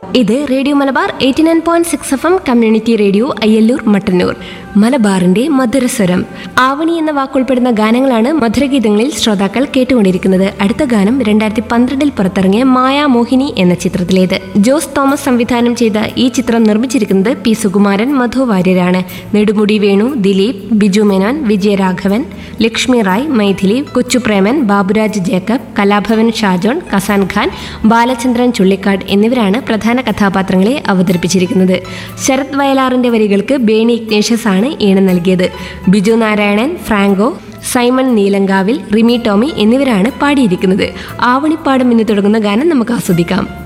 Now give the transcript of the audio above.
ഇത് radio Malabar eighty nine point six F M community radio Ayyallur Mattannur മലബാറിന്റെ മധുരസ്വരം ആവണി എന്ന വാക്കുൾപ്പെടുന്ന ഗാനങ്ങളാണ് മധുരഗീതങ്ങളിൽ ശ്രോതാക്കൾ കേട്ടുകൊണ്ടിരിക്കുന്നത് അടുത്ത ഗാനം രണ്ടായിരത്തി പന്ത്രണ്ടിൽ പുറത്തിറങ്ങിയ മായാമോഹിനി എന്ന ചിത്രത്തിലേത് ജോസ് തോമസ് സംവിധാനം ചെയ്ത ഈ ചിത്രം നിർമ്മിച്ചിരിക്കുന്നത് പി സുകുമാരൻ മധു വാര്യരാണ് നെടുമുടി വേണു ദിലീപ് ബിജു മേനോൻ വിജയരാഘവൻ ലക്ഷ്മി റായ് മൈഥിലി കൊച്ചുപ്രേമൻ ബാബുരാജ് ജേക്കബ് കലാഭവൻ ഷാജോൺ കസാൻ ഖാൻ ബാലചന്ദ്രൻ ചുള്ളിക്കാട് എന്നിവരാണ് പ്രധാന കഥാപാത്രങ്ങളെ അവതരിപ്പിച്ചിരിക്കുന്നത് ശരത് വയലാറിന്റെ വരികൾക്ക് ബേണി ഇഗ്നേഷ്യസ് ആണ് ഈണം നൽകിയത് ബിജു നാരായണൻ ഫ്രാങ്കോ സൈമൺ നീലങ്കാവിൽ റിമി ടോമി എന്നിവരാണ് പാടിയിരിക്കുന്നത് ആവണിപ്പാടം എന്ന് തുടങ്ങുന്ന ഗാനം നമുക്ക് ആസ്വദിക്കാം